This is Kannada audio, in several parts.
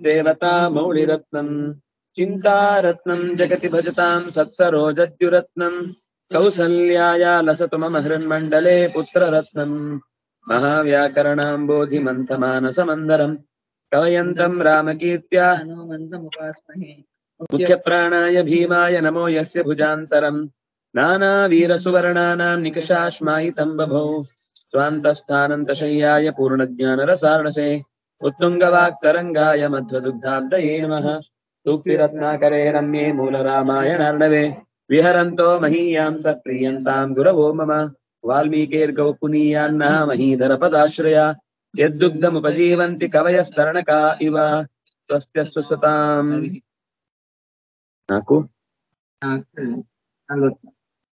ದೇವತಾ ಮೌಳಿರತ್ನಂ ಚಿಂತಾರತ್ನಂ ಜಗತಿ ಭಜತಾಂ ಸತ್ಸರೋಜದ್ಯುರತ್ನಂ ಕೌಸಲ್ಯಾಯ ಲಸತು ಮಮ ಹೃನ್ಮಂಡಲೆ ಪುತ್ರರತ್ನಂ ಮಹಾವ್ಯಾಕರಣಾಂಬೋಧಿ ಮಂಥಮಾನಸಮಂದರಂ ಕವಯಂತಂ ರಾಮಕೀರ್ತ್ಯಾ ಹನುಮಂತमुपास्महे ಮುಖ್ಯಪ್ರಾಣಾಯ ಭೀಮಾಯ ನಮೋ ಯಸ್ಯ ಭುಜಾಂತರಂ ನಾನಾವೀರಸುವರ್ಣಾನಾಂ ನಿಕಷಾಶ್ಮಾಯಿತಂ ಬಭೌ ಸ್ವಾन्तಸ್ಥಾನन्तಶಯ್ಯಾಯ पूर्णज्ञानरसार्णसे उत्तुङ्गवाक्तरङ्गाय मध्वदुग्धाब्दये नमः सूक्तिरत्नाकरे रम्ये मूलरामायणार्णवे विहरन्तो महीयां स प्रीयन्तां गुरवो मम वाल्मीकेर्गौ पुनीयान्नः महीधरपदाश्रया यद्दुग्धमुपजीवन्ति कवयस्तरणका इव स्वस्त्यस्तु सताम् ನಾಲ್ಕು ನಾಲ್ಕು ನಲವತ್ತು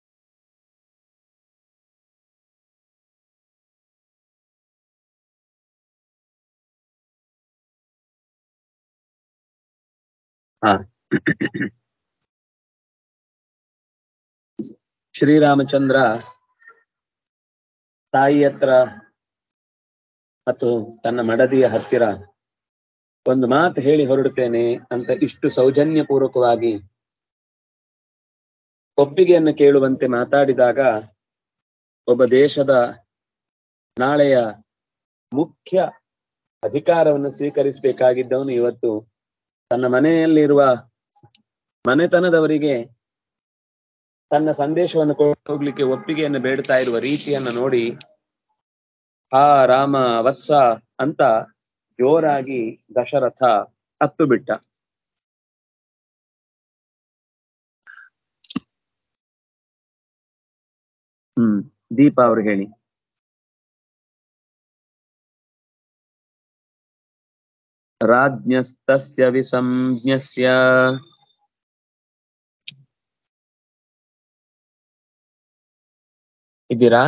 ಶ್ರೀರಾಮಚಂದ್ರ ತಾಯಿ ಹತ್ರ ಮತ್ತು ತನ್ನ ಮಡದಿಯ ಹತ್ತಿರ ಒಂದು ಮಾತು ಹೇಳಿ ಹೊರಡುತ್ತೇನೆ ಅಂತ ಇಷ್ಟು ಸೌಜನ್ಯ ಪೂರ್ವಕವಾಗಿ ಒಪ್ಪಿಗೆಯನ್ನು ಕೇಳುವಂತೆ ಮಾತಾಡಿದಾಗ ಒಬ್ಬ ದೇಶದ ನಾಳೆಯ ಮುಖ್ಯ ಅಧಿಕಾರವನ್ನು ಸ್ವೀಕರಿಸಬೇಕಾಗಿದ್ದವನು ಇವತ್ತು ತನ್ನ ಮನೆಯಲ್ಲಿರುವ ಮನೆತನದವರಿಗೆ ತನ್ನ ಸಂದೇಶವನ್ನು ಕೊಟ್ಟು ಹೋಗ್ಲಿಕ್ಕೆ ಒಪ್ಪಿಗೆಯನ್ನು ಬೇಡ್ತಾ ಇರುವ ರೀತಿಯನ್ನು ನೋಡಿ ಆ ರಾಮ ವತ್ಸ ಅಂತ ಜೋರಾಗಿ ದಶರಥ ಹತ್ತು ಬಿಟ್ಟ ಹ್ಮ್ ದೀಪ ಅವ್ರು ಹೇಳಿ ರಾಜ್ಞಸ್ತಸ್ಯ ವಿಸಂಜ್ಞಸ್ಯ ಇದ್ದೀರಾ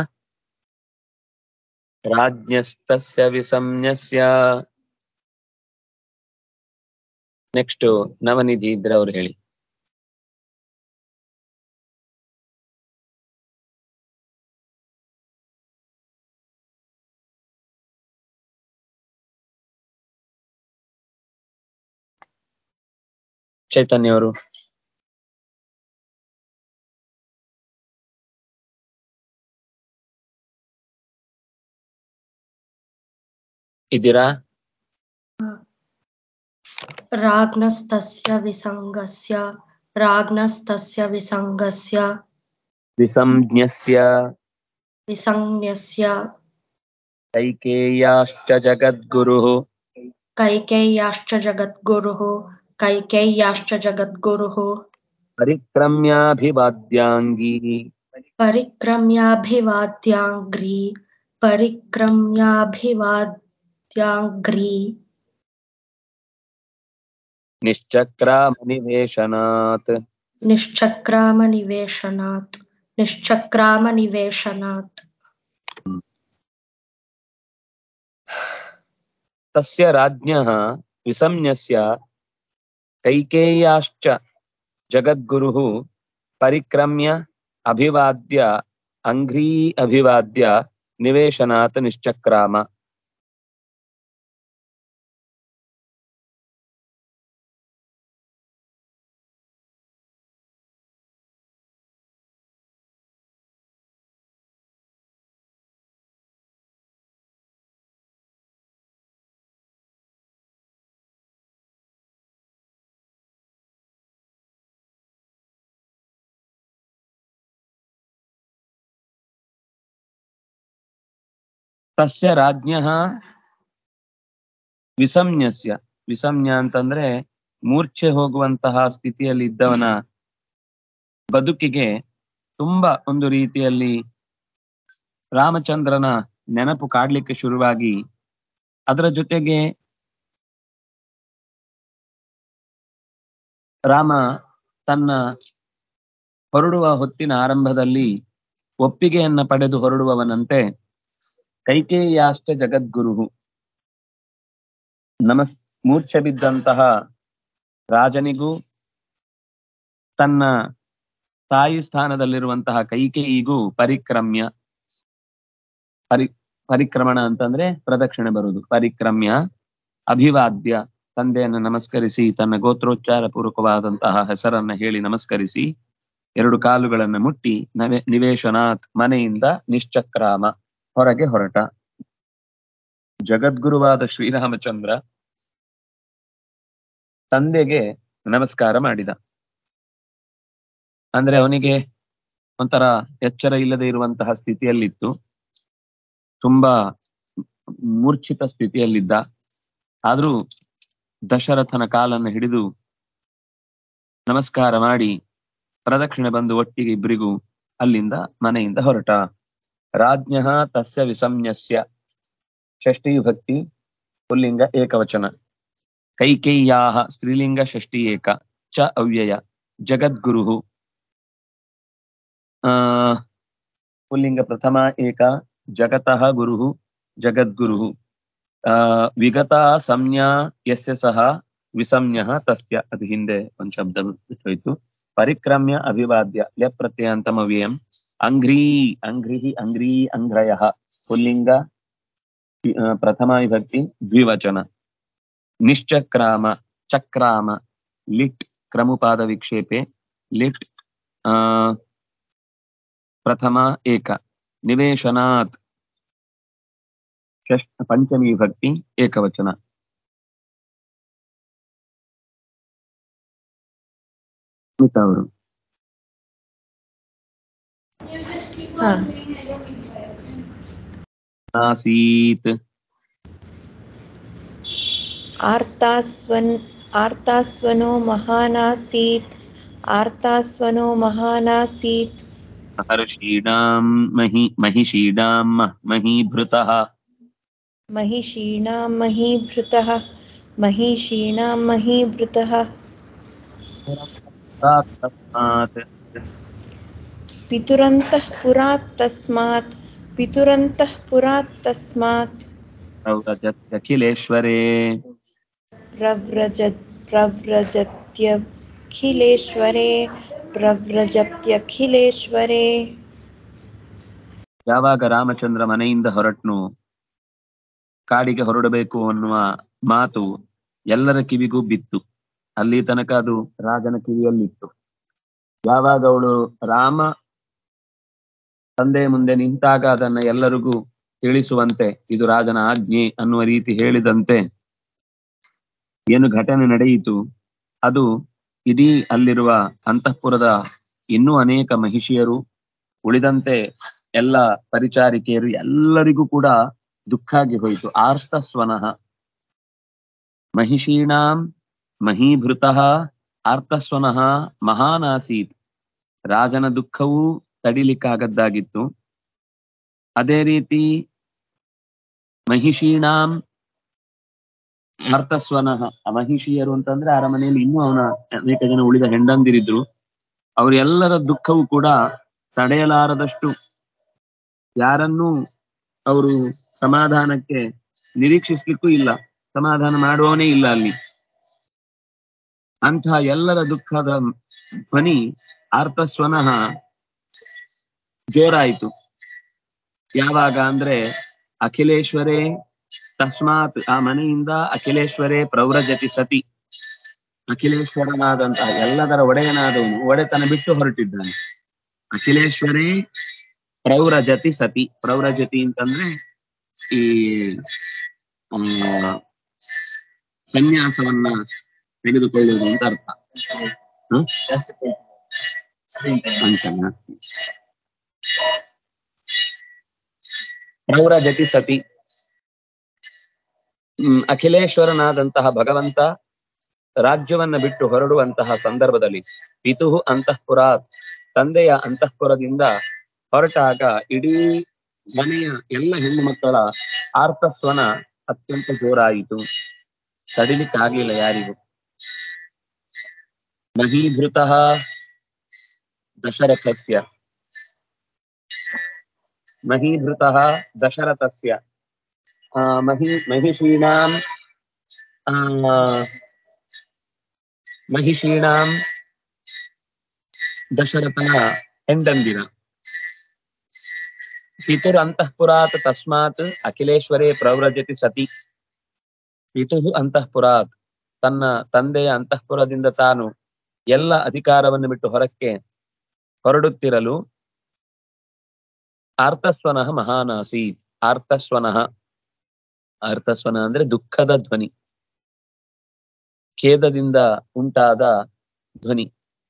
ರಾಜ್ಞಸ್ತಸ್ಯ ವಿಸಂಜ್ಞಸ್ಯ ನೆಕ್ಸ್ಟ್ ನವನಿಧಿ ಇದ್ರೆ ಅವ್ರು ಹೇಳಿ ಚೈತನ್ಯ ಅವರು ಇದ್ದೀರಾ राज्ञस्तस्य विसङ्गस्य राज्ञस्तस्य विसङ्गस्य ವಿಸಂಜ್ಞಸ್ಯ विसंज्ञस्य कैकेय्याश्च जगद्गुरुः कैकेय्याश्च जगद्गुरुः कैकेय्याश्च जगद्गुरुः परिक्रम्याभिवाद्याङ्गी परिक्रम्याभिवाद्याङ्घ्रि परिक्रम्याभिवाद्याङ्घ्रि निश्चक्रामनिवेशनात् निश्चक्रामनिवेशनात् निश्चक्रामनिवेशनात् तस्य राज्ञः विसंज्ञस्य कैकेय्याश्च जगद्गुरुः परिक्रम्य अभिवाद्य अङ्घ्री अभिवाद्य निवेशनात् निश्चक्राम ತಸ್ಯ ರಾಜ್ಞಃ ವಿಸಂಜ್ಞಸ್ಯ ವಿಸಂಜ್ಞ ಅಂತಂದ್ರೆ ಮೂರ್ಛೆ ಹೋಗುವಂತಹ ಸ್ಥಿತಿಯಲ್ಲಿ ಇದ್ದವನ ಬದುಕಿಗೆ ತುಂಬಾ ಒಂದು ರೀತಿಯಲ್ಲಿ ರಾಮಚಂದ್ರನ ನೆನಪು ಕಾಡ್ಲಿಕ್ಕೆ ಶುರುವಾಗಿ ಅದರ ಜೊತೆಗೆ ರಾಮ ತನ್ನ ಹೊರಡುವ ಹೊತ್ತಿನ ಆರಂಭದಲ್ಲಿ ಒಪ್ಪಿಗೆಯನ್ನ ಪಡೆದು ಹೊರಡುವವನಂತೆ ಕೈಕೇಯಾಶ್ಚ ಜಗದ್ಗುರು ನಮಸ್ ಮೂರ್ಛೆ ಬಿದ್ದಂತಹ ರಾಜನಿಗೂ ತನ್ನ ತಾಯಿ ಸ್ಥಾನದಲ್ಲಿರುವಂತಹ ಕೈಕೇಯಿಗೂ ಪರಿಕ್ರಮ್ಯ ಪರಿ ಪರಿಕ್ರಮಣ ಅಂತಂದ್ರೆ ಪ್ರದಕ್ಷಿಣೆ ಬರುವುದು ಪರಿಕ್ರಮ್ಯ ಅಭಿವಾದ್ಯ ತಂದೆಯನ್ನು ನಮಸ್ಕರಿಸಿ ತನ್ನ ಗೋತ್ರೋಚ್ಚಾರ ಪೂರ್ವಕವಾದಂತಹ ಹೆಸರನ್ನ ಹೇಳಿ ನಮಸ್ಕರಿಸಿ ಎರಡು ಕಾಲುಗಳನ್ನ ಮುಟ್ಟಿ ನವೆ ನಿವೇಶನಾಥ್ ಮನೆಯಿಂದ ನಿಶ್ಚಕ್ರಾಮ ಹೊರಗೆ ಹೊರಟ ಜಗದ್ಗುರುವಾದ ಶ್ರೀರಾಮಚಂದ್ರ ತಂದೆಗೆ ನಮಸ್ಕಾರ ಮಾಡಿದ ಅಂದ್ರೆ ಅವನಿಗೆ ಒಂಥರ ಎಚ್ಚರ ಇಲ್ಲದೆ ಇರುವಂತಹ ಸ್ಥಿತಿಯಲ್ಲಿತ್ತು ತುಂಬಾ ಮೂರ್ಛಿತ ಸ್ಥಿತಿಯಲ್ಲಿದ್ದ ಆದ್ರೂ ದಶರಥನ ಕಾಲನ್ನು ಹಿಡಿದು ನಮಸ್ಕಾರ ಮಾಡಿ ಪ್ರದಕ್ಷಿಣೆ ಬಂದು ಒಟ್ಟಿಗೆ ಇಬ್ಬರಿಗೂ ಅಲ್ಲಿಂದ ಮನೆಯಿಂದ ಹೊರಟ ರಾಜ್ಞ ತಸ್ಯ ವಿಸಂಜ್ಞಸ್ಯ ಷಷ್ಠಿ ಭಕ್ತಿ ಪುಲ್ಲಿಂಗ ಏಕವಚನ ಕೈಕೇಯ್ಯಾಹ ಸ್ತ್ರೀಲಿಂಗ ಷಷ್ಠಿ ಏಕ ಚ ಅವ್ಯಯ ಜಗದ್ಗುರು ಆ ಪುಲ್ಲಿಂಗ ಪ್ರಥಮ ಏಕ ಜಗತಃ ಗುರು ಜಗದ್ಗುರು ಆ ವಿಗತ ಸಂಜ್ಞಾ ಯಸ್ಯ ಸಹ ವಿಸಂಜ್ಞ ತಸ್ಯ ಅದು ಹಿಂದೆ ಒಂದ್ ಶಬ್ದ ಬಿಟ್ಟೋಯ್ತು ಪರಿಕ್ರಮ್ಯ ಅಭಿವಾದ್ಯ ಯ ಪ್ರತ್ಯಂತಮವ್ಯಯಂ ಅಂಘ್ರೀ ಅಂಘ್ರಿಹಿ ಅಂಘ್ರೀ ಅಂಘ್ರಯ ಪುಲ್ಲಿಂಗ ಆ, ಪ್ರಥಮ ವಿಭಕ್ತಿ ದ್ವಿವಚನ ನಿಶ್ಚಕ್ರಾಮ ಚಕ್ರಾಮ ಲಿಟ್ ಕ್ರಮುಪಾದ ವಿಕ್ಷೇಪೆ ಲಿಟ್ ಆ ಪ್ರಥಮ ಏಕ ನಿವೇಶನಾತ್ ಷಷ್ಠ ಪಂಚಮಿ ವಿಭಕ್ತಿ ಏಕವಚನ ಸ್ಮಿತಾ ಅವರು ಹಾ ಆಸೀತ್ आर्तास्वन् आर्तास्वनो महानासीत् आर्तास्वनो महानासीत् महर्षीणां महि महिषीणां मह- महीभृतः महिषीणां महीभृतः महिषीणां महीभृतः तस्मात् पितुरन्तः पुरात् तस्मात् पितुरन्तः पुरात् तस्मात् प्रव्रजत्यखिलेश्वरे प्रव्रजत् प्रव्रजत्यखिलेश्वरे प्रव्रजत्यखिलेश्वरे ಯಾವಾಗ ರಾಮಚಂದ್ರ ಮನೆಯಿಂದ ಹೊರಟ್ನು ಕಾಡಿಗೆ ಹೊರಡಬೇಕು ಅನ್ನುವ ಮಾತು ಎಲ್ಲರ ಕಿವಿಗೂ ಬಿತ್ತು ಅಲ್ಲಿ ತನಕ ಅದು ರಾಜನ ಕಿವಿಯಲ್ಲಿತ್ತು ಯಾವಾಗ ಅವಳು ರಾಮ ತಂದೆ ಮುಂದೆ ನಿಂತಾಗ ಅದನ್ನ ಎಲ್ಲರಿಗೂ ತಿಳಿಸುವಂತೆ ಇದು ರಾಜನ ಆಜ್ಞೆ ಅನ್ನುವ ರೀತಿ ಹೇಳಿದಂತೆ ಏನು ಘಟನೆ ನಡೆಯಿತು ಅದು ಇಡೀ ಅಲ್ಲಿರುವ ಅಂತಃಪುರದ ಇನ್ನೂ ಅನೇಕ ಮಹಿಷಿಯರು ಉಳಿದಂತೆ ಎಲ್ಲ ಪರಿಚಾರಿಕೆಯರು ಎಲ್ಲರಿಗೂ ಕೂಡ ದುಃಖ ಆಗಿ ಹೋಯಿತು ಆರ್ತಸ್ವನಃ ಮಹಿಷೀಣಾಂ ಮಹೀಭೃತಃ ಆರ್ತಸ್ವನಃ ಮಹಾನ್ ಆಸೀತ್ ರಾಜನ ದುಃಖವೂ ತಡಿಲಿಕ್ಕಾಗದ್ದಾಗಿತ್ತು ಅದೇ ರೀತಿ ಮಹಿಷೀಣಾಂ ಆರ್ತಸ್ವನಃ ಆ ಮಹಿಷಿಯರು ಅಂತಂದ್ರೆ ಅರಮನೆಯಲ್ಲಿ ಇನ್ನೂ ಅವನ ಅನೇಕ ಜನ ಉಳಿದ ಹೆಂಡಂದಿರಿದ್ರು ಅವರೆಲ್ಲರ ದುಃಖವೂ ಕೂಡ ತಡೆಯಲಾರದಷ್ಟು ಯಾರನ್ನೂ ಅವರು ಸಮಾಧಾನಕ್ಕೆ ನಿರೀಕ್ಷಿಸ್ಲಿಕ್ಕೂ ಇಲ್ಲ ಸಮಾಧಾನ ಮಾಡುವವನೇ ಇಲ್ಲ ಅಲ್ಲಿ ಅಂತಹ ಎಲ್ಲರ ದುಃಖದ ಧ್ವನಿ ಆರ್ತಸ್ವನಃ ಜೋರಾಯಿತು ಯಾವಾಗ ಅಂದ್ರೆ ಅಖಿಲೇಶ್ವರೇ ತಸ್ಮಾತ್ ಆ ಮನೆಯಿಂದ ಅಖಿಲೇಶ್ವರೇ ಪ್ರವ್ರಜತಿ ಸತಿ ಅಖಿಲೇಶ್ವರನಾದಂತಹ ಎಲ್ಲದರ ಒಡೆಯನಾದವನು ಒಡೆತನ ಬಿಟ್ಟು ಹೊರಟಿದ್ದಾನೆ ಅಖಿಲೇಶ್ವರೇ ಪ್ರವ್ರಜತಿ ಸತಿ ಪ್ರವ್ರಜತಿ ಅಂತಂದ್ರೆ ಈ ಆ, ಸನ್ಯಾಸವನ್ನ ತೆಗೆದುಕೊಳ್ಳುವುದು ಅಂತ ಅರ್ಥ ಹ್ಮ್? ಅಂತಲ್ಲ ಪ್ರವ್ರಜತಿ ಸತಿ ಹ್ಮ್, ಅಖಿಲೇಶ್ವರನಾದಂತಹ ಭಗವಂತ ರಾಜ್ಯವನ್ನ ಬಿಟ್ಟು ಹೊರಡುವಂತಹ ಸಂದರ್ಭದಲ್ಲಿ ಪಿತು ಅಂತಃಪುರಾತ್ ತಂದೆಯ ಅಂತಃಪುರದಿಂದ ಹೊರಟಾಗ ಇಡೀ ಮನೆಯ ಎಲ್ಲ ಹೆಣ್ಣು ಮಕ್ಕಳ ಆರ್ತಸ್ವನ ಅತ್ಯಂತ ಜೋರಾಯಿತು ತಡಿಲಿಕ್ಕಾಗ್ಲಿಲ್ಲ ಯಾರಿಗೂ ಮಹೀಭೃತಃ ದಶರಥಸ್ಯ ಮಹೀಭೃತಃ ದಶರಥಸ್ಯ ಆ, ಮಹಿ ಮಹಿಷೀಣಾಂ ಆ, ಮಹಿಷೀಣಾಂ ದಶರಥನ ಹೆಂಡಂದಿರ ಪಿತುರ್ ಅಂತಃಪುರಾತ್ ತಸ್ಮಾತ್ ಅಖಿಲೇಶ್ವರೇ ಪ್ರವ್ರಜತಿ ಸತಿ ಪಿತುಃ ಅಂತಃಪುರಾತ್ ತನ್ನ ತಂದೆಯ ಅಂತಃಪುರದಿಂದ ತಾನು ಎಲ್ಲ ಅಧಿಕಾರವನ್ನು ಬಿಟ್ಟು ಹೊರಕ್ಕೆ ಹೊರಡುತ್ತಿರಲು ಆರ್ತಸ್ವನಃ ಮಹಾನಾಸೀತ್ ಆರ್ತಸ್ವನಃ ಆರ್ತಸ್ವನ ಅಂದ್ರೆ ದುಃಖದ ಧ್ವನಿ ಖೇದದಿಂದ ಉಂಟಾದ ಧ್ವನಿ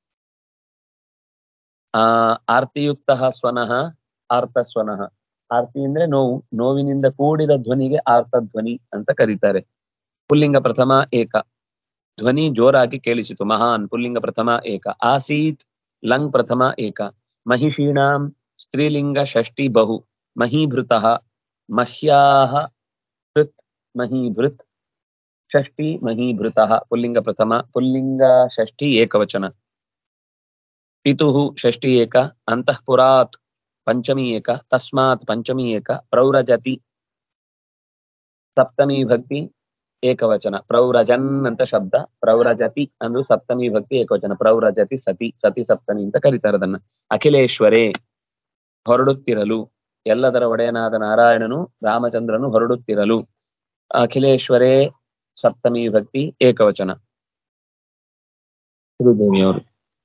ಆ ಆರ್ತಿಯುಕ್ತ ಸ್ವನಃ ಆರ್ತಸ್ವನಃ ಆರ್ತಿ ಅಂದ್ರೆ ನೋವು ನೋವಿನಿಂದ ಕೂಡಿದ ಧ್ವನಿಗೆ ಆರ್ತಧ್ವನಿ ಅಂತ ಕರೀತಾರೆ ಪುಲ್ಲಿಂಗ ಪ್ರಥಮ ಏಕ ಧ್ವನಿ ಜೋರಾಗಿ ಕೇಳಿಸಿತು ಮಹಾನ್ ಪುಲ್ಲಿಂಗ ಪ್ರಥಮ ಏಕ ಆಸೀತ್ ಲಂಗ್ ಪ್ರಥಮ ಏಕ ಮಹಿಷೀಣಾಂ ಸ್ತ್ರೀಲಿಂಗ ಷಷ್ಠಿ ಬಹು ಮಹೀಭೃತಃ ಮಹ್ಯಾಹ ಭೃತ್ ಮಹೀಭೃತ್ ಷಷ್ಠಿ ಮಹೀಭೃತಃ ಪುಲ್ಲಿಂಗ ಪ್ರಥಮ ಪುಲ್ಲಿಂಗ ಷಷ್ಠಿ ಏಕವಚನ ಪಿತುಃ ಷಷ್ಠಿ ಏಕ ಅಂತಃಪುರಾತ್ ಪಂಚಮಿ ಏಕ ತಸ್ಮಾತ್ ಪಂಚಮಿ ಏಕ ಪ್ರೌರಜತಿ ಸಪ್ತಮಿ ಭಕ್ತಿ ಏಕವಚನ ಪ್ರೌರಜನ್ ಅಂತ ಶಬ್ದ ಪ್ರೌರಜತಿ ಅಂದ್ರು ಸಪ್ತಮಿ ಭಕ್ತಿ ಏಕವಚನ ಪ್ರೌರಜತಿ ಸತಿ ಸತಿ ಸಪ್ತಮಿ ಅಂತ ಕರೀತಾರೆ ಅದನ್ನ ಅಖಿಲೇಶ್ವರೇ ಹೊರಡುತ್ತಿರಲು ಎಲ್ಲದರ ಒಡೆಯನಾದ ನಾರಾಯಣನು ರಾಮಚಂದ್ರನು ಹೊರಡುತ್ತಿರಲು ಅಖಿಲೇಶ್ವರೇ ಸಪ್ತಮಿ ಭಕ್ತಿ ಏಕವಚನ ಗುರುದೇವಿಯವರು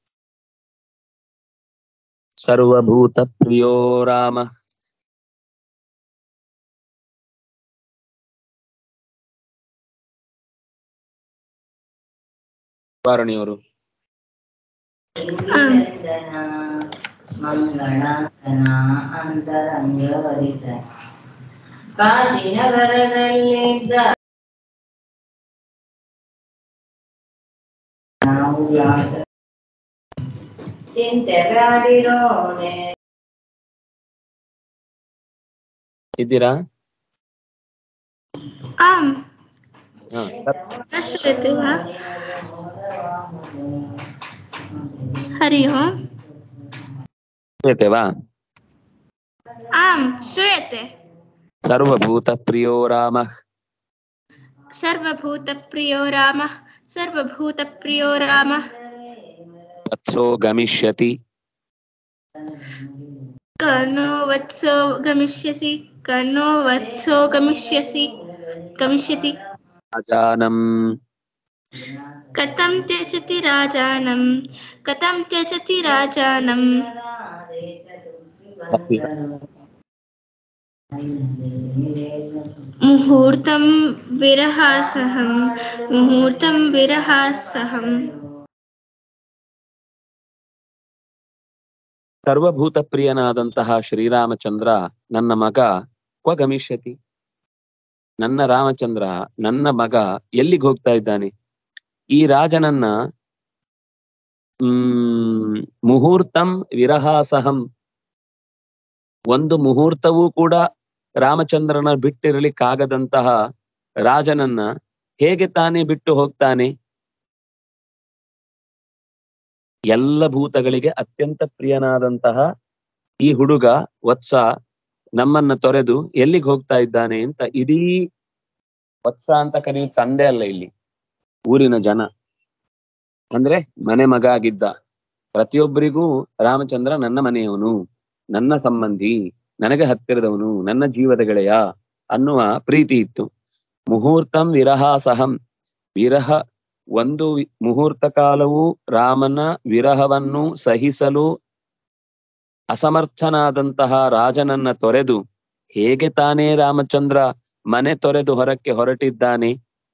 ಸರ್ವಭೂತ ಪ್ರಿಯೋ ರಾಮ ವಾರಣಿಯವರು ಮಂಗಳಾಂತನ ಅಂತರಂಗವರಿತ ಕಾಶಿನಗರದಲ್ಲಿದ್ದ ನಾವು ಯಾತ ಚಿಂತೆ ಬ್ಯಾಡಿರೋನೆ ಇದ್ದೀರಾ आम् ಹಾ न श्रूयते वा हरि ओम् ಶ್ರೂಯತೆ ವಾ आम् श्रूयते ಸರ್ವಭೂತ ಪ್ರಿಯೋ ರಾಮ सर्वभूतप्रियो रामः सर्वभूतप्रियो रामः ವತ್ಸೋ ಗಮಿಷ್ಯತಿ कनो वत्सो गमिष्यसि कनो वत्सो गमिष्यसि गमिष्यति ಅಜಾನಂ कथं त्यजति राजानं कथं त्यजति राजानं मुहूर्तं विरहासहं मुहूर्तं विरहासहम् ಸರ್ವಭೂತ ಪ್ರಿಯನಾದಂತಹ ಶ್ರೀರಾಮಚಂದ್ರ ನನ್ನ ಮಗ ಕ್ವ ಗಮಿಷ್ಯತಿ ನನ್ನ ರಾಮಚಂದ್ರ ನನ್ನ ಮಗ ಎಲ್ಲಿಗೆ ಹೋಗ್ತಾ ಇದ್ದಾನೆ ಈ ರಾಜನನ್ನ ಹ್ಮ್ ಮುಹೂರ್ತಂ ವಿರಹಾಸಹಂ ಒಂದು ಮುಹೂರ್ತವೂ ಕೂಡ ರಾಮಚಂದ್ರನ ಬಿಟ್ಟಿರಲಿಕ್ಕಾಗದಂತಹ ರಾಜನನ್ನ ಹೇಗೆ ತಾನೇ ಬಿಟ್ಟು ಹೋಗ್ತಾನೆ ಎಲ್ಲ ಭೂತಗಳಿಗೆ ಅತ್ಯಂತ ಪ್ರಿಯನಾದಂತಹ ಈ ಹುಡುಗ ವತ್ಸ ನಮ್ಮನ್ನ ತೊರೆದು ಎಲ್ಲಿಗೆ ಹೋಗ್ತಾ ಇದ್ದಾನೆ ಅಂತ ಇಡೀ ವತ್ಸ ಅಂತ ಕರೆಯುವ ತಂದೆ ಅಲ್ಲ ಇಲ್ಲಿ ಊರಿನ ಜನ ಅಂದ್ರೆ ಮನೆ ಮಗ ಆಗಿದ್ದ ಪ್ರತಿಯೊಬ್ಬರಿಗೂ ರಾಮಚಂದ್ರ ನನ್ನ ಮನೆಯವನು ನನ್ನ ಸಂಬಂಧಿ ನನಗೆ ಹತ್ತಿರದವನು ನನ್ನ ಜೀವದ ಗೆಳೆಯ ಅನ್ನುವ ಪ್ರೀತಿ ಇತ್ತು ಮುಹೂರ್ತಂ ವಿರಹಾಸಹಂ ವಿರಹ ಒಂದು ವಿ- ಮುಹೂರ್ತ ಕಾಲವು ರಾಮನ ವಿರಹವನ್ನು ಸಹಿಸಲು ಅಸಮರ್ಥನಾದಂತಹ ರಾಜನನ್ನ ತೊರೆದು ಹೇಗೆ ತಾನೇ ರಾಮಚಂದ್ರ ಮನೆ ತೊರೆದು ಹೊರಕ್ಕೆ ಹೊರಟಿದ್ದಾನೆ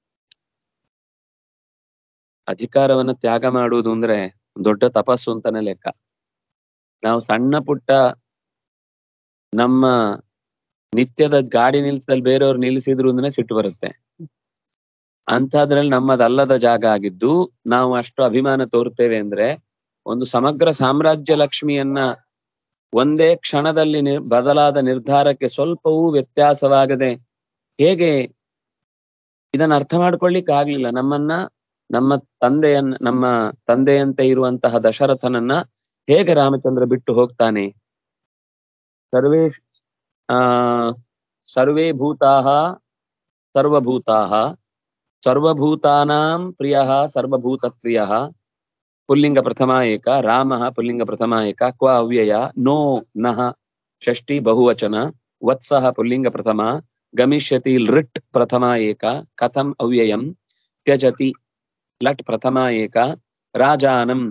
ಅಧಿಕಾರವನ್ನ ತ್ಯಾಗ ಮಾಡುವುದು ಅಂದ್ರೆ ದೊಡ್ಡ ತಪಸ್ಸು ಅಂತಾನೆ ಲೆಕ್ಕ ನಾವು ಸಣ್ಣ ಪುಟ್ಟ ನಮ್ಮ ನಿತ್ಯದ ಗಾಡಿ ನಿಲ್ಸದಲ್ಲಿ ಬೇರೆಯವ್ರು ನಿಲ್ಸಿದ್ರು ಅಂದ್ರೆ ಸಿಟ್ಟು ಬರುತ್ತೆ ಅಂಥದ್ರಲ್ಲಿ ನಮ್ಮದಲ್ಲದ ಜಾಗ ಆಗಿದ್ದು ನಾವು ಅಷ್ಟು ಅಭಿಮಾನ ತೋರುತ್ತೇವೆ ಅಂದ್ರೆ ಒಂದು ಸಮಗ್ರ ಸಾಮ್ರಾಜ್ಯ ಲಕ್ಷ್ಮಿಯನ್ನ ಒಂದೇ ಕ್ಷಣದಲ್ಲಿ ನಿರ್- ಬದಲಾದ ನಿರ್ಧಾರಕ್ಕೆ ಸ್ವಲ್ಪವೂ ವ್ಯತ್ಯಾಸವಾಗದೆ ಹೇಗೆ ಇದನ್ನ ಅರ್ಥ ಮಾಡ್ಕೊಳ್ಳಿಕ್ಕೆ ಆಗ್ಲಿಲ್ಲ ನಮ್ಮನ್ನ ನಮ್ಮ ತಂದೆಯನ್ನ ನಮ್ಮ ತಂದೆಯಂತೆ ಇರುವಂತಹ ದಶರಥನನ್ನ ಹೇಗೆ ರಾಮಚಂದ್ರ ಬಿಟ್ಟು ಹೋಗ್ತಾನೆ ಸರ್ವೇ ಆ ಸರ್ವೇ ಭೂತಾಹ ಸರ್ವಭೂತಾಹ ಸರ್ವಭೂತಾನಾಂ ಪ್ರಿಯಃ ಸರ್ವಭೂತ ಪ್ರಿಯಃ ಪುಲ್ಲಿಂಗ ಪ್ರಥಮ ಏಕ ರಾಮಃ ಪುಲ್ಲಿಂಗ ಪ್ರಥಮ ಏಕ ಕ್ವ ಅವ್ಯಯ ನೋ ನಃ ಷಷ್ಠಿ ಬಹುವಚನ ವತ್ಸಃ ಪುಲ್ಲಿಂಗ ಪ್ರಥಮ ಗಮಿಷ್ಯತಿ ಲೃಟ್ ಪ್ರಥಮ ಏಕ ಕಥಂ ಅವ್ಯಯಂ ತ್ಯಜತಿ ಲಟ್ ಪ್ರಥಮ ಏಕ ರಾಜಾನಂ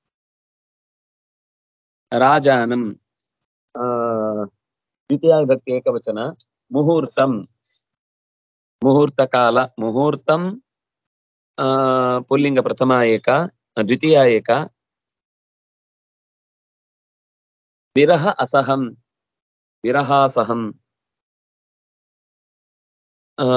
ರಾಜಾನಂ ಆ ದ್ವಿತೀಯ ವಿಭಕ್ತಿ ಏಕವಚನ ಮುಹೂರ್ತಂ ಮುಹೂರ್ತ ಕಾಲ ಮುಹೂರ್ತಂ ಆ ಪುಲ್ಲಿಂಗ ಪ್ರಥಮ ಏಕ ದ್ವಿತೀಯ ಏಕ ವಿರಹ ಅಸಹಂ ವಿರಹಾಸಹಂ ಆ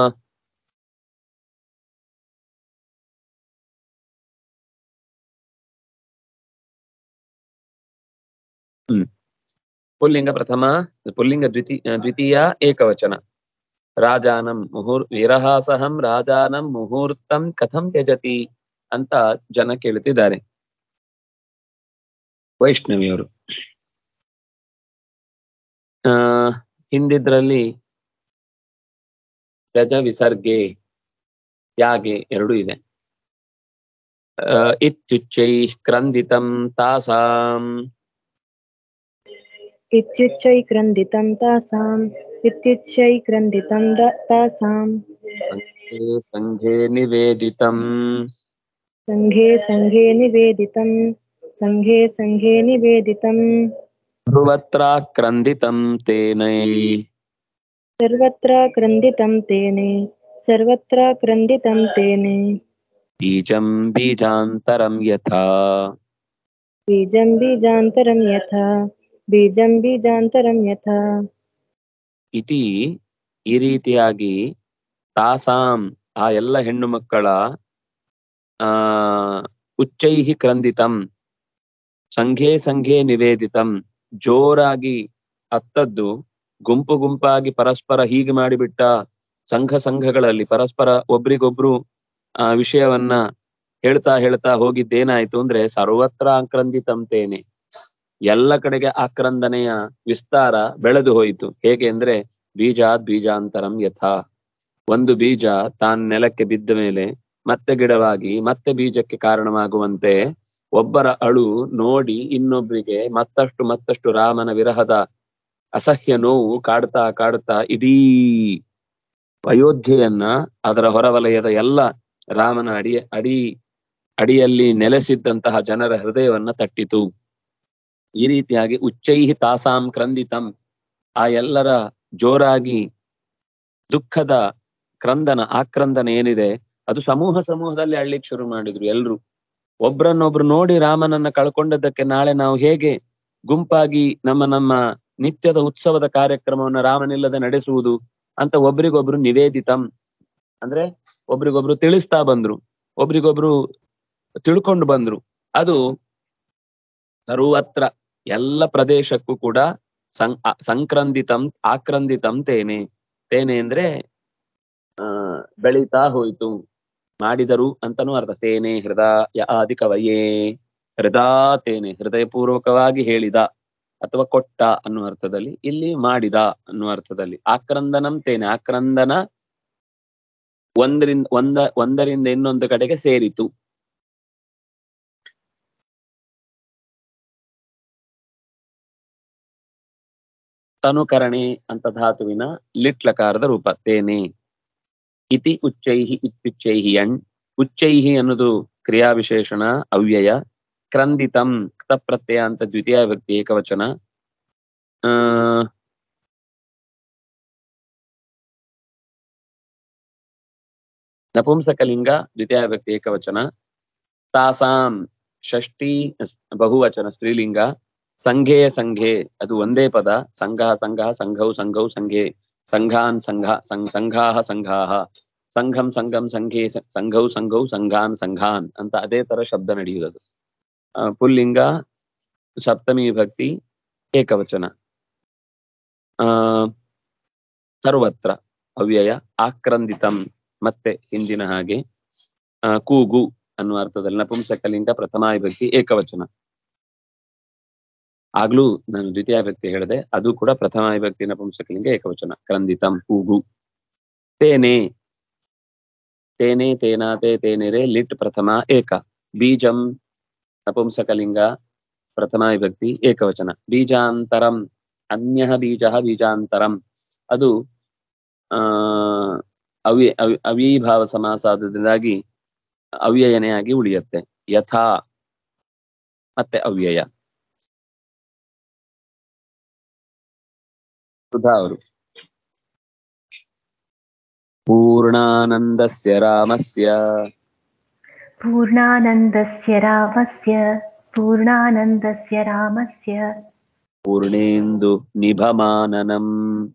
ಹ್ಮ್ ಪುಲ್ಲಿಂಗ ಪ್ರಥಮ ಪುಲ್ಲಿಂಗ ದ್ವಿತೀಯ ದ್ವಿತೀಯ ಏಕವಚನ ರಾಜಾನಂ ಮುಹೂರ್ ವಿರಹಾಸಹಂ ರಾಜಾನಂ ಮುಹೂರ್ತಂ ಕಥಂ ತ್ಯಜತಿ ಅಂತ ಜನ ಕೇಳುತ್ತಿದ್ದಾರೆ ವೈಷ್ಣವಿಯವರು ಆ ಹಿಂದಿದ್ರಲ್ಲಿ ಗಜ ವಿಸರ್ಗೆ ಯಾಗೆ ಎರಡು ಇದೆ ಆ, ಇತ್ಯುಚ್ಚೈ ಕ್ರಂದಿತಂ ತಾಸಾಂ इत्युच्चैक्रन्दितं तासाम् इत्युच्चैक्रन्दितं द- तासाम् ಸಂಘೇ ಸಂಘೇ ನಿವೇದಿತಂ सङ्घे सङ्घे निवेदितं सङ्घे सङ्घे निवेदितं ಸರ್ವತ್ರ ಕ್ರಂದಿತಂ ತೇನೈ सर्वत्र क्रन्दितं तेने सर्वत्र क्रन्दितं तेने ಬೀಜಂ ಬೀಜಾಂತರಂ ಯಥಾ बीजं बीजान्तरं यथा बीजं बीजान्तरं यथा ಇತಿ ಈ ರೀತಿಯಾಗಿ ತಾಸಾಂ ಆ ಎಲ್ಲ ಹೆಣ್ಣು ಮಕ್ಕಳ ಆ ಉಚ್ಚೈಹಿ ಕ್ರಂದಿತಂ ಸಂಘೇ ಸಂಘೇ ನಿವೇದಿತಂ ಜೋರಾಗಿ ಅತ್ತದ್ದು ಗುಂಪು ಗುಂಪಾಗಿ ಪರಸ್ಪರ ಹೀಗೆ ಮಾಡಿಬಿಟ್ಟ ಸಂಘ ಸಂಘಗಳಲ್ಲಿ ಪರಸ್ಪರ ಒಬ್ರಿಗೊಬ್ರು ಆ ವಿಷಯವನ್ನ ಹೇಳ್ತಾ ಹೇಳ್ತಾ ಹೋಗಿದ್ದೇನಾಯ್ತು ಅಂದ್ರೆ ಸರ್ವತ್ರ ಆಕ್ರಂದಿತಂತೇನೆ ಎಲ್ಲ ಕಡೆಗೆ ಆಕ್ರಂದನೆಯ ವಿಸ್ತಾರ ಬೆಳೆದು ಹೋಯಿತು ಹೇಗೆ ಅಂದ್ರೆ ಬೀಜಾದ್ ಬೀಜಾಂತರಂ ಯಥಾ ಒಂದು ಬೀಜ ತಾನ್ ನೆಲಕ್ಕೆ ಬಿದ್ದ ಮೇಲೆ ಮತ್ತೆ ಗಿಡವಾಗಿ ಮತ್ತೆ ಬೀಜಕ್ಕೆ ಕಾರಣವಾಗುವಂತೆ ಒಬ್ಬರ ಅಳು ನೋಡಿ ಇನ್ನೊಬ್ಬರಿಗೆ ಮತ್ತಷ್ಟು ಮತ್ತಷ್ಟು ರಾಮನ ವಿರಹದ ಅಸಹ್ಯ ನೋವು ಕಾಡ್ತಾ ಕಾಡ್ತಾ ಇಡೀ ಅಯೋಧ್ಯೆಯನ್ನ ಅದರ ಹೊರವಲಯದ ಎಲ್ಲ ರಾಮನ ಅಡಿ ಅಡಿ ಅಡಿಯಲ್ಲಿ ನೆಲೆಸಿದ್ದಂತಹ ಜನರ ಹೃದಯವನ್ನ ತಟ್ಟಿತು ಈ ರೀತಿಯಾಗಿ ಉಚ್ಚೈಹಿ ತಾಸಾಂ ಕ್ರಂದಿತಂ ಆ ಎಲ್ಲರ ಜೋರಾಗಿ ದುಃಖದ ಕ್ರಂದನ ಆಕ್ರಂದನ ಏನಿದೆ ಅದು ಸಮೂಹ ಸಮೂಹದಲ್ಲಿ ಅಳ್ಲಿಕ್ಕೆ ಶುರು ಮಾಡಿದ್ರು ಎಲ್ರು ಒಬ್ರನ್ನೊಬ್ರು ನೋಡಿ ರಾಮನನ್ನ ಕಳ್ಕೊಂಡದ್ದಕ್ಕೆ ನಾಳೆ ನಾವು ಹೇಗೆ ಗುಂಪಾಗಿ ನಮ್ಮ ನಮ್ಮ ನಿತ್ಯದ ಉತ್ಸವದ ಕಾರ್ಯಕ್ರಮವನ್ನ ರಾಮನಿಲ್ಲದೆ ನಡೆಸುವುದು ಅಂತ ಒಬ್ರಿಗೊಬ್ರು ನಿವೇದಿತಂ ಅಂದ್ರೆ ಒಬ್ರಿಗೊಬ್ರು ತಿಳಿಸ್ತಾ ಬಂದ್ರು ಒಬ್ರಿಗೊಬ್ರು ತಿಳ್ಕೊಂಡು ಬಂದ್ರು ಅದು ಸರ್ವತ್ರ ಎಲ್ಲ ಪ್ರದೇಶಕ್ಕೂ ಕೂಡ ಸಂ ಅ- ಸಂಕ್ರಂದಿತಂ ಆಕ್ರಂದಿತಂ ತೇನೆ ತೇನೆ ಅಂದ್ರೆ ಆ ಬೆಳೀತಾ ಹೋಯ್ತು ಮಾಡಿದರು ಅಂತನೂ ಅರ್ಥ ತೇನೆ ಹೃದಯ ಆದಿ ಕವಯೇ ಹೃದಾ ತೇನೆ ಹೃದಯಪೂರ್ವಕವಾಗಿ ಹೇಳಿದ ಅಥವಾ ಕೊಟ್ಟ ಅನ್ನುವ ಅರ್ಥದಲ್ಲಿ ಇಲ್ಲಿ ಮಾಡಿದ ಅನ್ನುವ ಅರ್ಥದಲ್ಲಿ ಆಕ್ರಂದನಂ ತೇನೆ ಆಕ್ರಂದನ ಒಂದರಿಂದ ಒಂದ ಒಂದರಿಂದ ಇನ್ನೊಂದು ಕಡೆಗೆ ಸೇರಿತು ತನುಕರಣೆ ಅಂತ ಧಾತುವಿನ ಲಿಟ್ಲಕಾರದ ರೂಪ ತೇನೆ ಇತಿ ಉಚ್ಚೈಹಿ ಇತ್ಯುಚ್ಚೈಹಿ ಅಣ್ ಉಚ್ಚೈಹಿ ಅನ್ನೋದು ಕ್ರಿಯಾ ವಿಶೇಷಣ ಅವ್ಯಯ ಕ್ರಂದಿತಂ ಕ್ತ ಪ್ರತ್ಯಯ ಅಂತ ದ್ವಿತೀಯ ವ್ಯಕ್ತಿ ಏಕವಚನ ಆ ನಪುಂಸಕಲಿಂಗ ದ್ವಿತೀಯ ವ್ಯಕ್ತಿ ಏಕವಚನ ತಾಸಾಂ ಷಷ್ಠಿ ಬಹುವಚನ ಸ್ತ್ರೀಲಿಂಗ ಸಂಘೇ ಸಂಘೇ ಅದು ಒಂದೇ ಪದ ಸಂಘ ಸಂಘ ಸಂಘೌ ಸಂಘೌ ಸಂಘೇ ಸಂಘಾನ್ ಸಂಘ ಸಂ- ಸಂಘಾಹ ಸಂಘಾಹ ಸಂಘಂ ಸಂಘಂ ಸಂಘೇ ಸ- ಸಂಘೌ ಸಂಘೌ ಸಂಘಾನ್ ಸಂಘಾನ್ ಅಂತ ಅದೇ ತರ ಶಬ್ದ ನಡೆಯುವುದು ಆ, ಪುಲ್ಲಿಂಗ ಸಪ್ತಮಿ ವಿಭಕ್ತಿ ಏಕವಚನ ಆ ಸರ್ವತ್ರ ಅವ್ಯಯ ಆಕ್ರಂದಿತಂ ಮತ್ತೆ ಹಿಂದಿನ ಹಾಗೆ ಆ, ಕೂಗು ಅನ್ನುವ ಅರ್ಥದಲ್ಲಿ ನಪುಂಸಕಲಿಂಗ ಪ್ರಥಮ ವಿಭಕ್ತಿ ಏಕವಚನ ಆಗ್ಲೂ ನಾನು ದ್ವಿತೀಯ ವ್ಯಕ್ತಿ ಹೇಳಿದೆ ಅದು ಕೂಡ ಪ್ರಥಮ ವಿಭಕ್ತಿ ನಪುಂಸಕಲಿಂಗ ಏಕವಚನ ಕ್ರಂದಿತಂ ಕೂಗು ತೇನೆ ತೇನೆ ತೇನಾತೆ ತೇನೆರೆ ಲಿಟ್ ಪ್ರಥಮ ಏಕ ಬೀಜಂ ನಪುಂಸಕಲಿಂಗ ಪ್ರಥಮ ವಿಭಕ್ತಿ ಏಕವಚನ ಬೀಜಾಂತರಂ ಅನ್ಯ ಬೀಜ ಬೀಜಾಂತರಂ ಅದು ಆ ಅವಿ ಅವಿ- ಅವೀಭಾವ ಸಮಾಸ ಆದ್ದರಿಂದಾಗಿ ಅವ್ಯಯನೇ ಆಗಿ ಉಳಿಯುತ್ತೆ ಯಥಾ ಮತ್ತೆ ಅವ್ಯಯ ಸುಧಾ ಅವರು ಪೂರ್ಣಾನಂದಸ್ಯ ರಾಮಸ್ಯ पूर्णानन्दस्य रामस्य पूर्णानन्दस्य रामस्य ಪೂರ್ಣೇಂದು ನಿಭಮಾನನಂ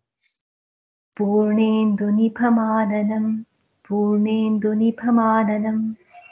पूर्णेन्दुनिभमाननं पूर्णेन्दुनिभमाननं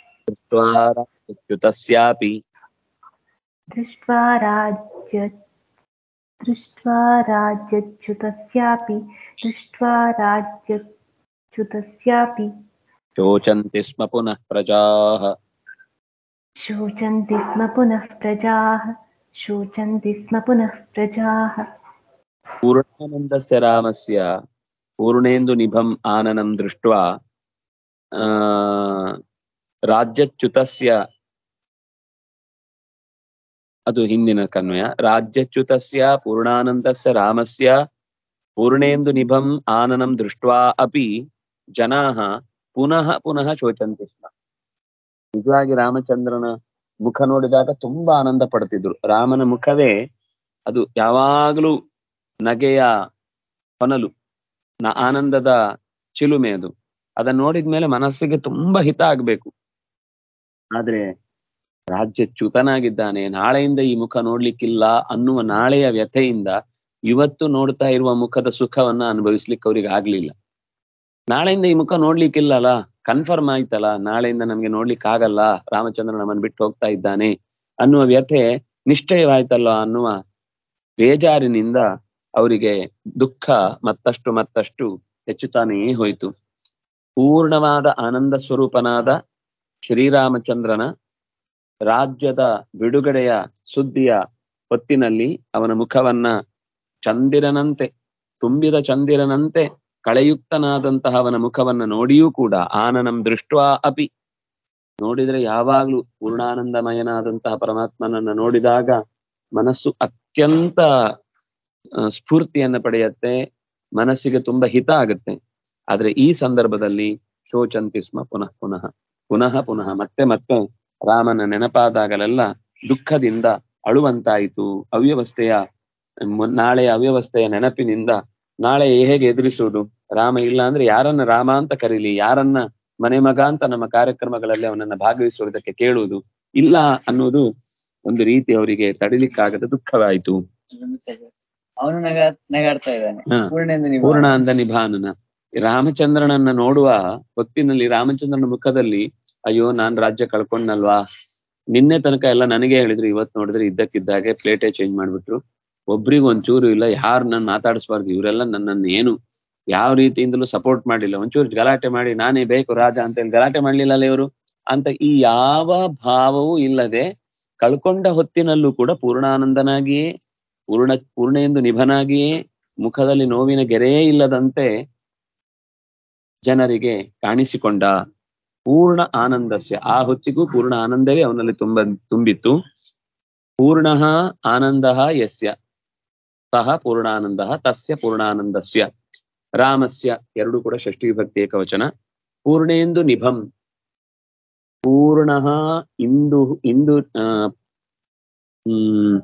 च्युतस्यापि दृष्ट्वा राज्य दृष्ट्वा राज्यच्युतस्यापि दृष्ट्वा राज्यच्युतस्यापि शोचन्ति स्म पुनः प्रजाः शोचन्ति स्म पुनः प्रजाः शोचन्ति स्म पुनः प्रजाः पूर्णानन्दस्य रामस्य पूर्णेन्दु निभम् आननं दृष्ट्वा आ, ರಾಜ್ಯಚ್ಯುತಸ್ಯ ಅದು ಹಿಂದಿನ ಕನ್ವಯ ರಾಜ್ಯಚ್ಯುತಸ್ಯ ಪೂರ್ಣಾನಂದಸ್ಯ ರಾಮಸ್ಯ ಪೂರ್ಣೇಂದು ನಿಭಂ ಆನನಂ ದೃಷ್ಟ್ವಾ ಅಪಿ ಜನಾಹ ಪುನಃ ಪುನಃ ಶೋಚಂತಿ ಸ್ಮ ನಿಜವಾಗಿ ರಾಮಚಂದ್ರನ ಮುಖ ನೋಡಿದಾಗ ತುಂಬಾ ಆನಂದ ಪಡ್ತಿದ್ರು ರಾಮನ ಮುಖವೇ ಅದು ಯಾವಾಗಲೂ ನಗೆಯ ಹೊನಲು ನ ಆನಂದದ ಚಿಲುಮೆ ಅದು ಅದನ್ನ ನೋಡಿದ್ಮೇಲೆ ಮನಸ್ಸಿಗೆ ತುಂಬಾ ಹಿತ ಆಗ್ಬೇಕು ಆದ್ರೆ ರಾಜ್ಯಚ್ಯುತನಾಗಿದ್ದಾನೆ ನಾಳೆಯಿಂದ ಈ ಮುಖ ನೋಡ್ಲಿಕ್ಕಿಲ್ಲ ಅನ್ನುವ ನಾಳೆಯ ವ್ಯಥೆಯಿಂದ ಇವತ್ತು ನೋಡ್ತಾ ಇರುವ ಮುಖದ ಸುಖವನ್ನ ಅನುಭವಿಸ್ಲಿಕ್ಕೆ ಅವ್ರಿಗೆ ಆಗ್ಲಿಲ್ಲ ನಾಳೆಯಿಂದ ಈ ಮುಖ ನೋಡ್ಲಿಕ್ಕಿಲ್ಲಲ್ಲ ಕನ್ಫರ್ಮ್ ಆಯ್ತಲ್ಲ ನಾಳೆಯಿಂದ ನಮ್ಗೆ ನೋಡ್ಲಿಕ್ಕೆ ಆಗಲ್ಲ ರಾಮಚಂದ್ರ ನಮ್ಮನ್ನು ಬಿಟ್ಟು ಹೋಗ್ತಾ ಇದ್ದಾನೆ ಅನ್ನುವ ವ್ಯಥೆ ನಿಶ್ಚಯವಾಯ್ತಲ್ಲ ಅನ್ನುವ ಬೇಜಾರಿನಿಂದ ಅವರಿಗೆ ದುಃಖ ಮತ್ತಷ್ಟು ಮತ್ತಷ್ಟು ಹೆಚ್ಚುತ್ತಾನೇ ಹೋಯಿತು ಪೂರ್ಣವಾದ ಆನಂದ ಸ್ವರೂಪನಾದ ಶ್ರೀರಾಮಚಂದ್ರನ ರಾಜ್ಯದ ಬಿಡುಗಡೆಯ ಸುದ್ದಿಯ ಹೊತ್ತಿನಲ್ಲಿ ಅವನ ಮುಖವನ್ನ ಚಂದಿರನಂತೆ ತುಂಬಿದ ಚಂದಿರನಂತೆ ಕಳೆಯುಕ್ತನಾದಂತಹ ಅವನ ಮುಖವನ್ನ ನೋಡಿಯೂ ಕೂಡ ಆನನಂ ದೃಷ್ಟ್ವಾ ಅಪಿ ನೋಡಿದ್ರೆ ಯಾವಾಗ್ಲೂ ಪೂರ್ಣಾನಂದಮಯನಾದಂತಹ ಪರಮಾತ್ಮನನ್ನ ನೋಡಿದಾಗ ಮನಸ್ಸು ಅತ್ಯಂತ ಆ, ಸ್ಫೂರ್ತಿಯನ್ನ ಪಡೆಯುತ್ತೆ ಮನಸ್ಸಿಗೆ ತುಂಬಾ ಹಿತ ಆಗುತ್ತೆ ಆದ್ರೆ ಈ ಸಂದರ್ಭದಲ್ಲಿ ಶೋಚಂತಿ ಸ್ಮ ಪುನಃ ಪುನಃ ಪುನಃ ಪುನಃ ಮತ್ತೆ ಮತ್ತೆ ರಾಮನ ನೆನಪಾದಾಗಲೆಲ್ಲ ದುಃಖದಿಂದ ಅಳುವಂತಾಯಿತು ಅವ್ಯವಸ್ಥೆಯ ಮು- ನಾಳೆಯ ಅವ್ಯವಸ್ಥೆಯ ನೆನಪಿನಿಂದ ನಾಳೆ ಹೇಗೆ ಎದುರಿಸುವುದು ರಾಮ ಇಲ್ಲ ಅಂದ್ರೆ ಯಾರನ್ನ ರಾಮ ಅಂತ ಕರೀಲಿ ಯಾರನ್ನ ಮನೆ ಮಗ ಅಂತ ನಮ್ಮ ಕಾರ್ಯಕ್ರಮಗಳಲ್ಲಿ ಅವನನ್ನ ಭಾಗವಹಿಸುವುದಕ್ಕೆ ಕೇಳುವುದು ಇಲ್ಲ ಅನ್ನೋದು ಒಂದು ರೀತಿ ಅವರಿಗೆ ತಡಿಲಿಕ್ಕಾಗದ ದುಃಖವಾಯಿತು ಅವನು ನಗ ನಗಾಡ್ತಾ ಇದ್ದಾನೆ ಹಾ. ಪೂರ್ಣೆಂದು ನೀವು ಪೂರ್ಣ ಅಂದ ನಿಭಾನನ ರಾಮಚಂದ್ರನನ್ನ ನೋಡುವ ಹೊತ್ತಿನಲ್ಲಿ ರಾಮಚಂದ್ರನ ಮುಖದಲ್ಲಿ ಅಯ್ಯೋ ನಾನ್ ರಾಜ್ಯ ಕಳ್ಕೊಂಡ್ನಲ್ವಾ ನಿನ್ನೆ ತನಕ ಎಲ್ಲ ನನಗೆ ಹೇಳಿದ್ರು ಇವತ್ ನೋಡಿದ್ರೆ ಇದ್ದಕ್ಕಿದ್ದಾಗೆ ಪ್ಲೇಟೇ ಚೇಂಜ್ ಮಾಡ್ಬಿಟ್ರು ಒಬ್ರಿಗೂ ಒಂಚೂರು ಇಲ್ಲ ಯಾರು ನನ್ ಮಾತಾಡಿಸ್ಬಾರ್ದು ಇವರೆಲ್ಲ ನನ್ನನ್ನು ಏನು ಯಾವ ರೀತಿಯಿಂದಲೂ ಸಪೋರ್ಟ್ ಮಾಡಿಲ್ಲ ಒಂಚೂರು ಗಲಾಟೆ ಮಾಡಿ ನಾನೇ ಬೇಕು ರಾಜ ಅಂತ ಹೇಳಿ ಗಲಾಟೆ ಮಾಡ್ಲಿಲ್ಲಲ್ಲ ಇವರು ಅಂತ ಈ ಯಾವ ಭಾವವೂ ಇಲ್ಲದೆ ಕಳ್ಕೊಂಡ ಹೊತ್ತಿನಲ್ಲೂ ಕೂಡ ಪೂರ್ಣಾನಂದನಾಗಿಯೇ ಪೂರ್ಣ ಪೂರ್ಣೆಂದು ನಿಭನಾಗಿಯೇ ಮುಖದಲ್ಲಿ ನೋವಿನ ಗೆರೆಯೇ ಇಲ್ಲದಂತೆ ಜನರಿಗೆ ಕಾಣಿಸಿಕೊಂಡ ಪೂರ್ಣ ಆನಂದಸ್ಯ ಆ ಹೊತ್ತಿಗೂ ಪೂರ್ಣ ಆನಂದವೇ ಅವನಲ್ಲಿ ತುಂಬ ತುಂಬಿತ್ತು ಪೂರ್ಣ ಆನಂದ ಯಸ್ಯ ಸಹ ಪೂರ್ಣಾನಂದ ತಸ್ಯ ಪೂರ್ಣಾನಂದಸ್ಯ ರಾಮಸ್ಯ ಎರಡು ಕೂಡ ಷಷ್ಠಿ ವಿಭಕ್ತಿ ಏಕವಚನ ಪೂರ್ಣೇಂದು ನಿಭಂ ಪೂರ್ಣ ಇಂದು ಇಂದು ಆ, ಹ್ಮ್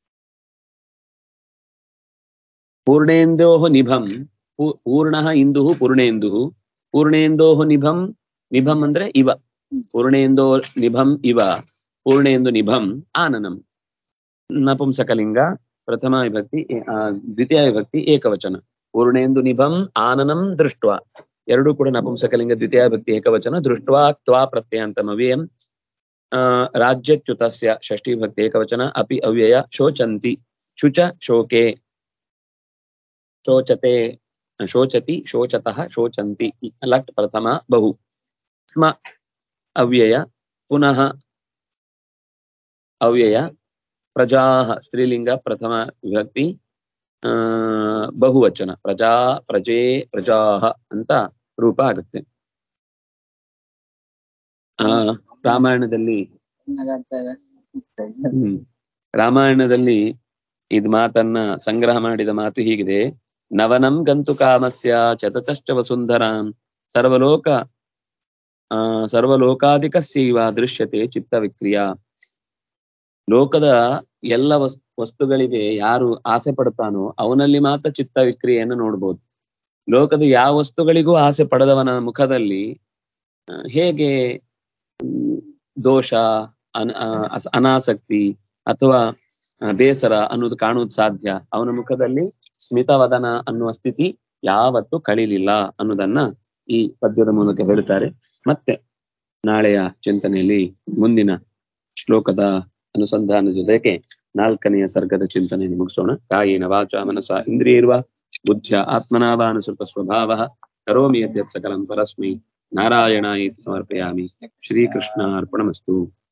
ಪೂರ್ಣೇಂದೋಃ ನಿಭಂ ಪೂ- ಪೂರ್ಣಃ ಇಂದುಃ ಪೂರ್ಣೇಂದುಃ ಪೂರ್ಣೇಂದೋಃ ನಿಭಂ ನಿಭಂ ಅಂದ್ರೆ ಇವ ಪೂರ್ಣೇಂದೋ ನಿಭಂ ಇವ ಪೂರ್ಣೇಂದು ನಿಭಂ ಆನನಂ ನಪುಂಸಕಲಿಂಗ ಪ್ರಥಮ ವಿಭಕ್ತಿ ಏ- ಆ, ದ್ವಿತೀಯ ವಿಭಕ್ತಿ ಏಕವಚನ ಪೂರ್ಣೇಂದು ನಿಭಂ ಆನನಂ ದೃಷ್ಟ ಎರಡು ಕೂಡ ನಪುಂಸಕಲಿಂಗ ದ್ವಿತೀಯ ವಿಭಕ್ತಿ ಏಕವಚನ ದೃಷ್ಟ್ವಾ ತ್ವಾ ಪ್ರತ್ಯಯಾಂತಮವ್ಯಯಂ ಆ, ರಾಜ್ಯಚ್ಯುತಸ್ಯ ಷಷ್ಠಿ ವಿಭಕ್ತಿ ಏಕವಚನ ಅಪಿ ಅವ್ಯಯ ಶೋಚಂತಿ ಶುಚ ಶೋಕೆ ಶೋಚತೆ ಶೋಚತಿ ಶೋಚತಃ ಶೋಚಂತಿ ಲಟ್ ಪ್ರಥಮ ಬಹು ಸ್ಮ ಅವ್ಯಯ ಪುನಃ ಅವ್ಯಯ ಪ್ರಜಾಹ ಸ್ತ್ರೀಲಿಂಗ ಪ್ರಥಮ ವಿಭಕ್ತಿ ಆ ಬಹುವಚನ ಪ್ರಜಾ ಪ್ರಜೆ ಪ್ರಜಾಹ ಅಂತ ರೂಪ ಆಗುತ್ತೆ ಆ ರಾಮಾಯಣದಲ್ಲಿ ನಗಾಡ್ತಾ ಇದ್ದಾನೆ ಹ್ಮ್ ರಾಮಾಯಣದಲ್ಲಿ ಇದ್ ಮಾತನ್ನ ಸಂಗ್ರಹ ಮಾಡಿದ ಮಾತು ಹೀಗಿದೆ ನವನಂ ಗಂತು ಕಾಮಸ್ಯ ಚತತಶ್ಚ ವಸುಂಧರಾಂ ಸರ್ವಲೋಕ ಆ ಸರ್ವಲೋಕಾಧಿಕಸ್ಯೈವ ದೃಶ್ಯತೆ ಚಿತ್ತ ವಿಕ್ರಿಯಾ ಲೋಕದ ಎಲ್ಲ ವಸ್ ವಸ್ತುಗಳಿಗೆ ಯಾರು ಆಸೆ ಪಡ್ತಾನೋ ಅವನಲ್ಲಿ ಮಾತ್ರ ಚಿತ್ತ ವಿಕ್ರಿಯೆಯನ್ನು ನೋಡ್ಬೋದು ಲೋಕದ ಯಾವ ವಸ್ತುಗಳಿಗೂ ಆಸೆ ಪಡೆದವನ ಮುಖದಲ್ಲಿ ಆ, ಹೇಗೆ ಹ್ಮ್, ದೋಷ ಅನ ಆ, ಅಸ- ಅನಾಸಕ್ತಿ ಅಥವಾ ಆ, ಬೇಸರ ಅನ್ನೋದು ಕಾಣುವುದು ಸಾಧ್ಯ ಅವನ ಮುಖದಲ್ಲಿ ಸ್ಮಿತವದನ ಅನ್ನುವ ಸ್ಥಿತಿ ಯಾವತ್ತೂ ಕಳೀಲಿಲ್ಲ ಅನ್ನೋದನ್ನ ಈ ಪದ್ಯದ ಮೂಲಕ ಹೇಳ್ತಾರೆ ಮತ್ತೆ ನಾಳೆಯ ಚಿಂತನೆಯಲ್ಲಿ ಮುಂದಿನ ಶ್ಲೋಕದ ಅನುಸಂಧಾನದ ಜೊತೆಗೆ ನಾಲ್ಕನೆಯ ಸರ್ಗದ ಚಿಂತನೆಯನ್ನು ಮುಗಿಸೋಣ ಕಾಯೇನ ವಾಚ ಮನಸ ಇಂದ್ರಿಯರ್ವ ಬುದ್ಧ್ಯ ಆತ್ಮನಾವಾನುಸೃತ ಸ್ವಭಾವ ಕರೋಮಿ ಯದ್ಯತ್ ಸಕಲಂ ಪರಸ್ಮೈ ನಾರಾಯಣಾಯೇತಿ ಸಮರ್ಪಯಾಮಿ ಶ್ರೀಕೃಷ್ಣ ಅರ್ಪಣಮಸ್ತು